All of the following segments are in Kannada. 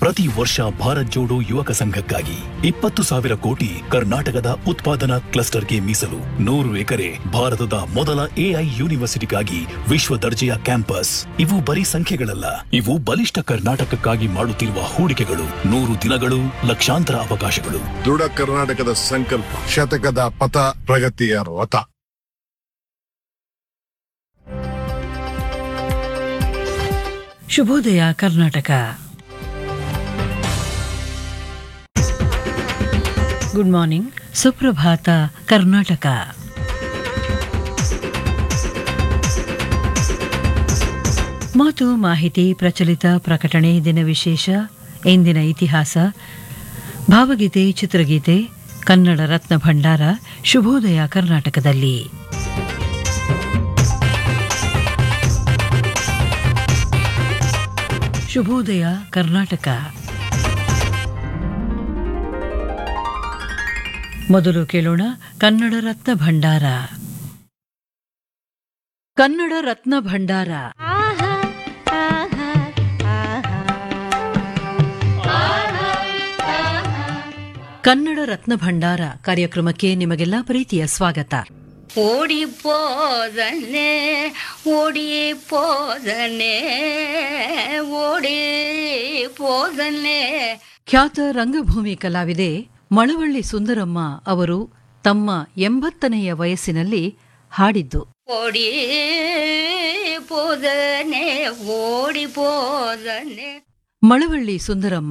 ಪ್ರತಿ ವರ್ಷ ಭಾರತ್ ಜೋಡೋ ಯುವಕ ಸಂಘಕ್ಕಾಗಿ ಇಪ್ಪತ್ತು ಸಾವಿರ ಕೋಟಿ ಕರ್ನಾಟಕದ ಉತ್ಪಾದನಾ ಕ್ಲಸ್ಟರ್ಗೆ ಮೀಸಲು ನೂರು ಎಕರೆ ಭಾರತದ ಮೊದಲ ಎಐ ಯೂನಿವರ್ಸಿಟಿಗಾಗಿ ವಿಶ್ವ ದರ್ಜೆಯ ಕ್ಯಾಂಪಸ್ ಇವು ಬರೀ ಸಂಖ್ಯೆಗಳಲ್ಲ ಇವು ಬಲಿಷ್ಠ ಕರ್ನಾಟಕಕ್ಕಾಗಿ ಮಾಡುತ್ತಿರುವ ಹೂಡಿಕೆಗಳು ನೂರು ದಿನಗಳು ಲಕ್ಷಾಂತರ ಅವಕಾಶಗಳು ದೃಢ ಕರ್ನಾಟಕದ ಸಂಕಲ್ಪ ಶತಕದ ಪಥ ಪ್ರಗತಿಯ ರಥ ಶುಭೋದಯ ಕರ್ನಾಟಕ ಗುಡ್ ಮಾರ್ನಿಂಗ್ ಸುಪ್ರಭಾತ ಕರ್ನಾಟಕ ಮಾತು ಮಾಹಿತಿ ಪ್ರಚಲಿತ ಪ್ರಕಟಣೆ ದಿನ ವಿಶೇಷ ಇಂದಿನ ಇತಿಹಾಸ ಭಾವಗೀತೆ ಚಿತ್ರಗೀತೆ ಕನ್ನಡ ರತ್ನ ಭಂಡಾರ ಶುಭೋದಯ ಕರ್ನಾಟಕದಲ್ಲಿ ಶುಭೋದಯ ಕರ್ನಾಟಕ ಮೊದಲು ಕೇಳೋಣ ಕನ್ನಡ ರತ್ನ ಭಂಡಾರ ಕನ್ನಡ ರತ್ನ ಭಂಡಾರ ಕನ್ನಡ ರತ್ನ ಭಂಡಾರ ಕಾರ್ಯಕ್ರಮಕ್ಕೆ ನಿಮಗೆಲ್ಲ ಪ್ರೀತಿಯ ಸ್ವಾಗತ ஓடி போதனே ஓடி போதனே ಓಡಿ போதனே ಖ್ಯಾತ ರಂಗಭೂಮಿ ಕಲಾವಿದೆ ಮಳವಳ್ಳಿ ಸುಂದರಮ್ಮ ಅವರು ತಮ್ಮ ಎಂಬತ್ತನೆಯ ವಯಸ್ಸಿನಲ್ಲಿ ಹಾಡಿದ್ದು ಓಡಿ போதனே ಓಡಿ போதனே ಮಳವಳ್ಳಿ ಸುಂದರಮ್ಮ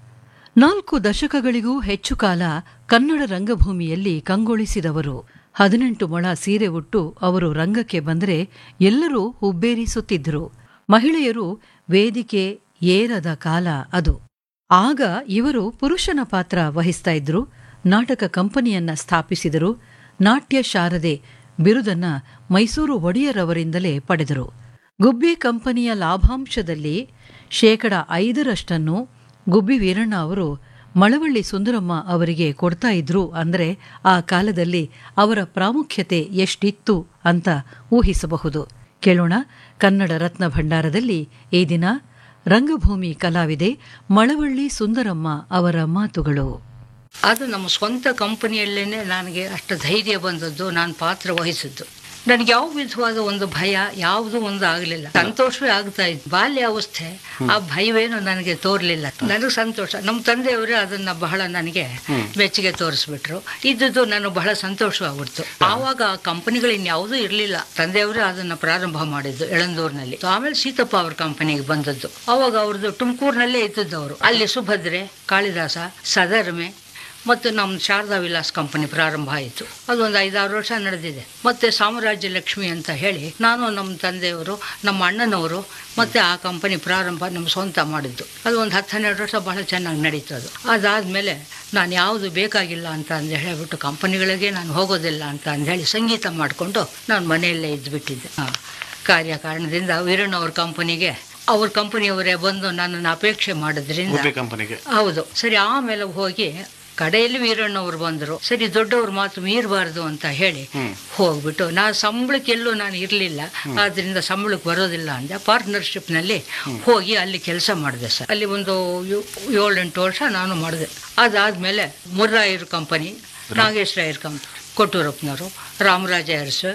ನಾಲ್ಕು ದಶಕಗಳಿಗೂ ಹೆಚ್ಚು ಕಾಲ ಕನ್ನಡ ರಂಗಭೂಮಿಯಲ್ಲಿ ಕಂಗೊಳಿಸಿದವರು ಹದಿನೆಂಟು ಮೊಳ ಸೀರೆ ಉಟ್ಟು ಅವರು ರಂಗಕ್ಕೆ ಬಂದರೆ ಎಲ್ಲರೂ ಹುಬ್ಬೇರಿಸುತ್ತಿದ್ದರು ಮಹಿಳೆಯರು ವೇದಿಕೆ ಏರದ ಕಾಲ ಅದು ಆಗ ಇವರು ಪುರುಷನ ಪಾತ್ರ ವಹಿಸ್ತಾ ಇದ್ರು ನಾಟಕ ಕಂಪನಿಯನ್ನ ಸ್ಥಾಪಿಸಿದರು ನಾಟ್ಯ ಶಾರದೆ ಬಿರುದನ್ನ ಮೈಸೂರು ಒಡೆಯರವರಿಂದಲೇ ಪಡೆದರು ಗುಬ್ಬಿ ಕಂಪನಿಯ ಲಾಭಾಂಶದಲ್ಲಿ ಶೇಕಡ ಐದರಷ್ಟನ್ನು ಗುಬ್ಬಿ ವೀರಣ್ಣ ಅವರು ಮಳವಳ್ಳಿ ಸುಂದರಮ್ಮ ಅವರಿಗೆ ಕೊಡ್ತಾ ಇದ್ರು ಅಂದ್ರೆ ಆ ಕಾಲದಲ್ಲಿ ಅವರ ಪ್ರಾಮುಖ್ಯತೆ ಎಷ್ಟಿತ್ತು ಅಂತ ಊಹಿಸಬಹುದು ಕೇಳೋಣ ಕನ್ನಡ ರತ್ನ ಭಂಡಾರದಲ್ಲಿ ಈ ದಿನ ರಂಗಭೂಮಿ ಕಲಾವಿದೆ ಮಳವಳ್ಳಿ ಸುಂದರಮ್ಮ ಅವರ ಮಾತುಗಳು ಅದು ನಮ್ಮ ಸ್ವಂತ ಕಂಪನಿಯಲ್ಲೇನೆ ನನಗೆ ಅಷ್ಟು ಧೈರ್ಯ ಬಂದದ್ದು ನಾನು ಪಾತ್ರ ವಹಿಸಿದ್ದು ನನಗೆ ಯಾವ ವಿಧವಾದ ಒಂದು ಭಯ ಯಾವುದು ಒಂದು ಆಗಲಿಲ್ಲ ಸಂತೋಷವೇ ಆಗ್ತಾ ಇತ್ತು ಬಾಲ್ಯಾವಸ್ಥೆ ಆ ಭಯವೇನು ನನಗೆ ತೋರ್ಲಿಲ್ಲ ನನಗೆ ಸಂತೋಷ ನಮ್ಮ ತಂದೆಯವರೇ ಅದನ್ನ ಬಹಳ ನನಗೆ ಮೆಚ್ಚುಗೆ ತೋರಿಸ್ಬಿಟ್ರು ಇದ್ದದ್ದು ನಾನು ಬಹಳ ಸಂತೋಷವಾಗ್ಬಿಡ್ತು ಆವಾಗ ಆ ಕಂಪನಿಗಳು ಇನ್ಯಾವುದೂ ಇರಲಿಲ್ಲ ತಂದೆಯವರೇ ಅದನ್ನ ಪ್ರಾರಂಭ ಮಾಡಿದ್ದು ಎಳಂದೂರಿನಲ್ಲಿ ಆಮೇಲೆ ಸೀತಪ್ಪ ಅವ್ರ ಕಂಪನಿಗೆ ಬಂದದ್ದು ಅವಾಗ ಅವ್ರದ್ದು ತುಮಕೂರಿನಲ್ಲೇ ಇದ್ದದ್ದು ಅವರು ಅಲ್ಲಿ ಸುಭದ್ರೆ ಕಾಳಿದಾಸ ಸದರ್ಮೆ ಮತ್ತು ನಮ್ಮ ಶಾರದಾ ವಿಲಾಸ್ ಕಂಪನಿ ಪ್ರಾರಂಭ ಆಯಿತು ಅದೊಂದು ಐದಾರು ವರ್ಷ ನಡೆದಿದೆ ಮತ್ತು ಸಾಮ್ರಾಜ್ಯ ಲಕ್ಷ್ಮಿ ಅಂತ ಹೇಳಿ ನಾನು ನಮ್ಮ ತಂದೆಯವರು ನಮ್ಮ ಅಣ್ಣನವರು ಮತ್ತು ಆ ಕಂಪನಿ ಪ್ರಾರಂಭ ನಮ್ಮ ಸ್ವಂತ ಮಾಡಿದ್ದು ಅದು ಒಂದು ಹತ್ತು ಹನ್ನೆರಡು ವರ್ಷ ಬಹಳ ಚೆನ್ನಾಗಿ ನಡೀತು ಅದು ಅದಾದಮೇಲೆ ನಾನು ಯಾವುದು ಬೇಕಾಗಿಲ್ಲ ಅಂತ ಅಂದು ಹೇಳಿಬಿಟ್ಟು ಕಂಪನಿಗಳಿಗೆ ನಾನು ಹೋಗೋದಿಲ್ಲ ಅಂತ ಅಂದೇಳಿ ಸಂಗೀತ ಮಾಡಿಕೊಂಡು ನಾನು ಮನೆಯಲ್ಲೇ ಇದ್ದುಬಿಟ್ಟಿದ್ದೆ ಹಾಂ ಕಾರ್ಯಕಾರಣದಿಂದ ವೀರಣ್ಣವ್ರ ಕಂಪನಿಗೆ ಅವ್ರ ಕಂಪನಿಯವರೇ ಬಂದು ನನ್ನನ್ನು ಅಪೇಕ್ಷೆ ಮಾಡೋದ್ರಿಂದ ಕಂಪನಿಗೆ ಹೌದು ಸರಿ ಆಮೇಲೆ ಹೋಗಿ ಕಡೆಯಲ್ಲಿ ವೀರಣ್ಣವ್ರು ಬಂದರು ಸರಿ ದೊಡ್ಡವ್ರ ಮಾತು ಮೀರಬಾರ್ದು ಅಂತ ಹೇಳಿ ಹೋಗ್ಬಿಟ್ಟು ನಾ ಸಂಬಳಕ್ಕೆ ಎಲ್ಲೂ ನಾನು ಇರಲಿಲ್ಲ ಆದ್ರಿಂದ ಸಂಬಳಕ್ಕೆ ಬರೋದಿಲ್ಲ ಅಂದೆ ಪಾರ್ಟ್ನರ್ಶಿಪ್ನಲ್ಲಿ ಹೋಗಿ ಅಲ್ಲಿ ಕೆಲಸ ಮಾಡಿದೆ ಸರ್ ಅಲ್ಲಿ ಒಂದು ಯೋ- ಏಳೆಂಟು ವರ್ಷ ನಾನು ಮಾಡಿದೆ ಅದಾದಮೇಲೆ ಮುರ್ರಾಯರ್ ಕಂಪನಿ ನಾಗೇಶ್ ರಾಯರ್ ಕಂಪ್ ಕೊಟ್ಟೂರಪ್ಪನವರು ರಾಮರಾಜ ಅರಸು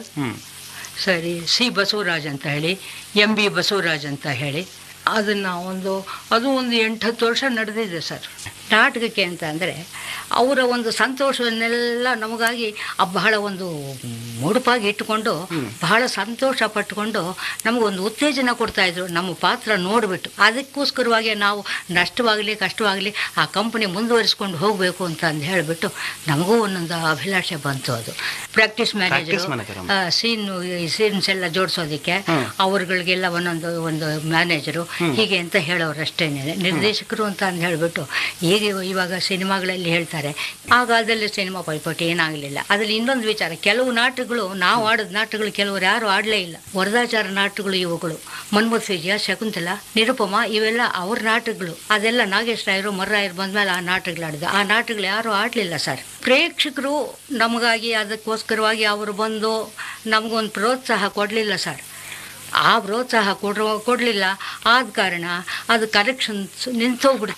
ಸರಿ ಸಿ ಬಸವರಾಜ್ ಅಂತ ಹೇಳಿ ಎಂ ಬಿ ಬಸವರಾಜ್ ಅಂತ ಹೇಳಿ ಅದನ್ನು ಒಂದು ಅದು ಒಂದು ಎಂಟು ಹತ್ತು ವರ್ಷ ನಡೆದಿದೆ ಸರ್ ನಾಟಕಕ್ಕೆ ಅಂತ ಅಂದರೆ ಅವರ ಒಂದು ಸಂತೋಷವನ್ನೆಲ್ಲ ನಮಗಾಗಿ ಆ ಬಹಳ ಒಂದು ಮುಡುಪಾಗಿ ಇಟ್ಟುಕೊಂಡು ಬಹಳ ಸಂತೋಷ ಪಟ್ಟುಕೊಂಡು ನಮಗೊಂದು ಉತ್ತೇಜನ ಕೊಡ್ತಾಯಿದ್ರು ನಮ್ಮ ಪಾತ್ರ ನೋಡಿಬಿಟ್ಟು ಅದಕ್ಕೋಸ್ಕರವಾಗಿ ನಾವು ನಷ್ಟವಾಗಲಿ ಕಷ್ಟವಾಗಲಿ ಆ ಕಂಪನಿ ಮುಂದುವರಿಸ್ಕೊಂಡು ಹೋಗಬೇಕು ಅಂತ ಅಂದು ಹೇಳಿಬಿಟ್ಟು ನಮಗೂ ಒಂದೊಂದು ಅಭಿಲಾಷೆ ಬಂತು ಅದು ಪ್ರಾಕ್ಟೀಸ್ Practice manager ಮ್ಯಾನೇಜರು ಅಮ್ಮ. ಸೀನ್ ಸೀನ್ಸ್ ಎಲ್ಲ ಜೋಡಿಸೋದಕ್ಕೆ ಅವ್ರುಗಳಿಗೆಲ್ಲ ಒಂದೊಂದು ಒಂದು ಮ್ಯಾನೇಜರು ಹೀಗೆ ಅಂತ ಹೇಳೋರು ಅಷ್ಟೇನೆ ನಿರ್ದೇಶಕರು ಅಂತ ಅಂದು ಹೇಳಿಬಿಟ್ಟು ಈಗ ಇವಾಗ ಸಿನಿಮಾಗಳಲ್ಲಿ ಹೇಳ್ತಾರೆ ಆ ಕಾಲದಲ್ಲಿ ಸಿನಿಮಾ ಪೈಪೋಟಿ ಏನಾಗಲಿಲ್ಲ ಅದ್ರಲ್ಲಿ ಇನ್ನೊಂದು ವಿಚಾರ ಕೆಲವು ನಾಟಕಗಳು ನಾವು ಆಡಿದ ನಾಟಕಗಳು ಕೆಲವರು ಯಾರು ಆಡಲೇ ಇಲ್ಲ ವರದಾಚಾರ ನಾಟಕಗಳು ಇವುಗಳು ಮನ್ಮಥ್ ವಿಜಯ ಶಕುಂತಲ ನಿರುಪಮ ಇವೆಲ್ಲ ಅವ್ರ ನಾಟಕಗಳು ಅದೆಲ್ಲ ನಾಗೇಶ್ ರಾಯರು ಮರ್ರಾಯರು ಬಂದ್ಮೇಲೆ ಆ ನಾಟಕಗಳು ಆಡಿದ ಆ ನಾಟಕಗಳು ಯಾರು ಆಡಲಿಲ್ಲ ಸರ್ ಪ್ರೇಕ್ಷಕರು ನಮಗಾಗಿ ಅದಕ್ಕೋಸ್ಕರವಾಗಿ ಅವರು ಬಂದು ನಮಗೊಂದು ಪ್ರೋತ್ಸಾಹ ಕೊಡಲಿಲ್ಲ ಸರ್ ಆ ಪ್ರೋತ್ಸಾಹ ಕೊಡ್ರೋ ಕೊಡಲಿಲ್ಲ ಆದ ಕಾರಣ ಅದು ಕರೆಕ್ಷನ್ಸ್ ನಿಂತೋಗ್ಬಿಡ್ತು